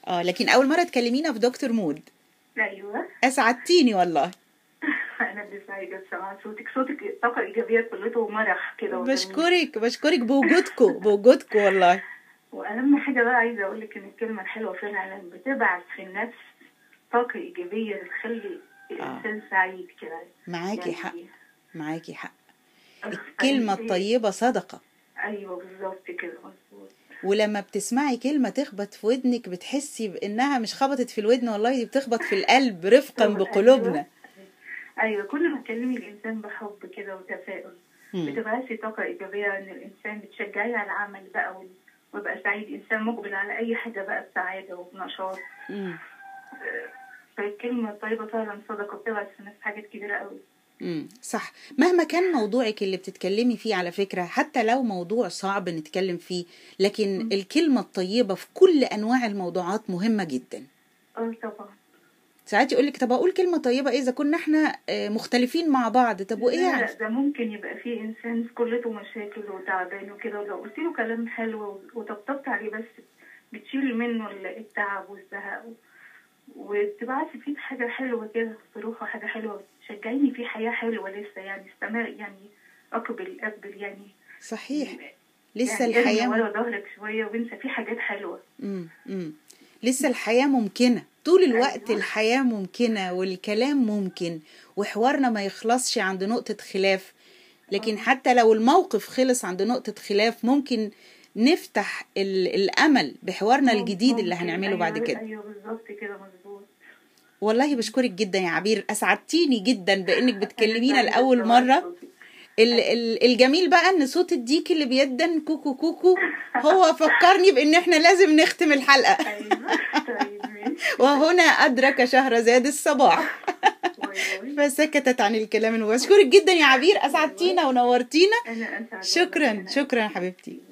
اه لكن اول مره تكلمينا في دكتور مود ايوه اسعدتيني والله انا اللي سعيده بسمع صوتك صوتك طاقه ايجابيه كلته مرح كده وجميل. بشكرك بشكرك بوجودكم بوجودكم والله واهم حاجه بقى عايزه اقول لك ان الكلمه الحلوه فعلا بتبعث في النفس طاقه ايجابيه بتخلي الانسان سعيد كده معاكي يعني حق معاكي حق أخ- الكلمه أي- الطيبه صدقه ايوه بالظبط كده مظبوط ولما بتسمعي كلمة تخبط في ودنك بتحسي بإنها مش خبطت في الودن والله دي بتخبط في القلب رفقا بقلوبنا ايوه كل ما تكلمي الانسان بحب كده وتفاؤل مم. بتبعثي طاقه ايجابيه ان الانسان بتشجعيه على العمل بقى وال- ويبقى سعيد انسان مقبل على اي حاجه بقى بسعاده وبنشاط مم. فالكلمه الطيبه فعلا صدقه بتبعث في الناس حاجات كبيره قوي مم. صح مهما كان موضوعك اللي بتتكلمي فيه على فكرة حتى لو موضوع صعب نتكلم فيه لكن الكلمة الطيبة في كل أنواع الموضوعات مهمة جدا اه طبعا ساعات يقولك طب أقول كلمة طيبة إيه إذا كنا إحنا آه، مختلفين مع بعض طب وإيه لا، يعني لا، ده ممكن يبقى فيه انسان كلته مشاكل وتعبان وكده ولو قلت له كلام حلو وطبطبت عليه بس بتشيل منه ال- التعب والزهق وتبعثي فيه حاجة حلوة كده في روحه حاجة حلوة تشجعيني فيه حياة حلوة لسه يعني استمر يعني أقبل أقبل يعني صحيح لسه يعني ارمي الحياة ورا ظهرك شوية وانسى فيه حاجات حلوة مم. مم. لسه الحياة ممكنة طول الوقت أيوة. الحياة ممكنة والكلام ممكن وحوارنا ما يخلصش عند نقطة خلاف لكن حتى لو الموقف خلص عند نقطة خلاف ممكن نفتح ال- الأمل بحوارنا الجديد اللي ممكن. هنعمله بعد أيوة كده أيوة بالظبط كده مظبوط والله بشكرك جدا يا عبير أسعدتيني جدا بإنك بتكلمينا أنا سعيدة لأول بسماع مرة صوتك. ال- ال- الجميل بقى ان صوت الديك اللي بيدن كوكو كوكو هو فكرني بان احنا لازم نختم الحلقة أيوة طيب ماشي وهنا أدرك شهرزاد الصباح باي باي. فسكتت عن الكلام بشكرك جدا يا عبير أسعدتينا ونورتينا أنا أسعد شكرا والله. شكرا يا حبيبتي